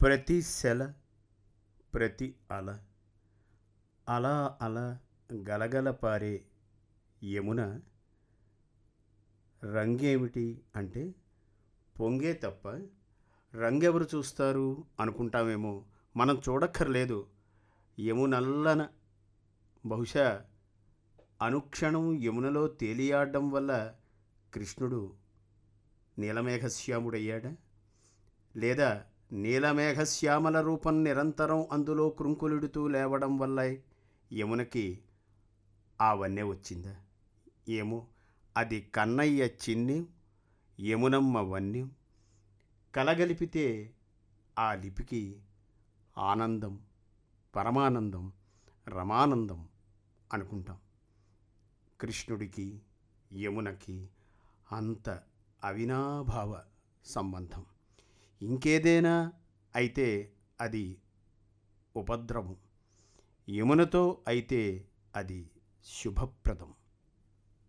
ప్రతి సెల ప్రతి అల అలా అలా గలగల పారే యమున రంగేమిటి అంటే పొంగే తప్ప రంగెవరు చూస్తారు అనుకుంటామేమో మనం చూడక్కర్లేదు యమునల్లన బహుశా అనుక్షణం యమునలో తేలియాడడం వల్ల కృష్ణుడు నీలమేఘశ్యాముడయ్యాడా లేదా నీలమేఘశ్యామల రూపం నిరంతరం అందులో కృంకులుడుతూ లేవడం వల్ల యమునకి ఆ వన్నె వచ్చిందా ఏమో అది కన్నయ్య చిన్ని యమునమ్మ వన్యం కలగలిపితే ఆ లిపికి ఆనందం పరమానందం రమానందం అనుకుంటాం కృష్ణుడికి యమునకి అంత అవినాభావ సంబంధం ఇంకేదైనా అయితే అది ఉపద్రవం యమునతో అయితే అది శుభప్రదం